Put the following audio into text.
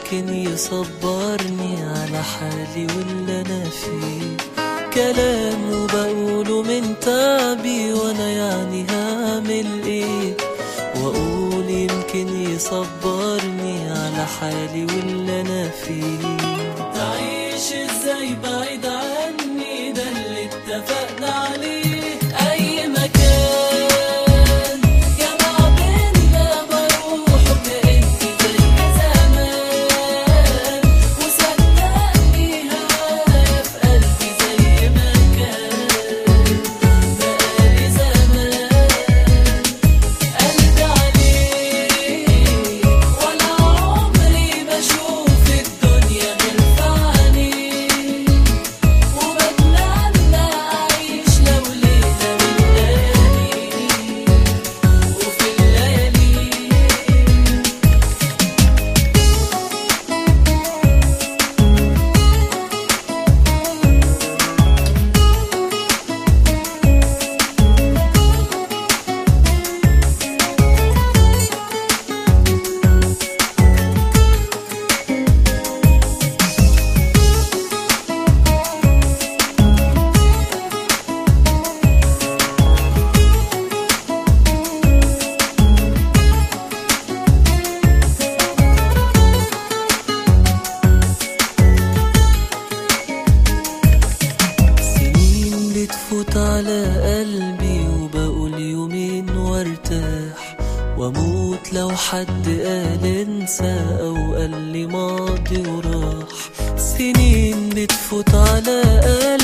يمكن يصبرني على حالي واللي انا فيه كلام وبقوله من تعبي وانا يعني هعمل ايه واقول يمكن يصبرني على حالي واللي انا فيه تعيش ازاي بعيد عني ده اللي اتفقنا عليه اي مكان جمع بينا بروح وكأني زي زمان وصدقني هوايا في قلبي زي ما كان بقالي زمان قلبي عليك ولا عمري بشوف الدنيا غير في عينيك وبتمنى أعيش لو ليلة من لياليك وفي الليالي سنين بتفوت على قلبي وبقول يومين وارتاح واموت لو حد قال انسى او قال لي ماضي وراح سنين بتفوت على قلبي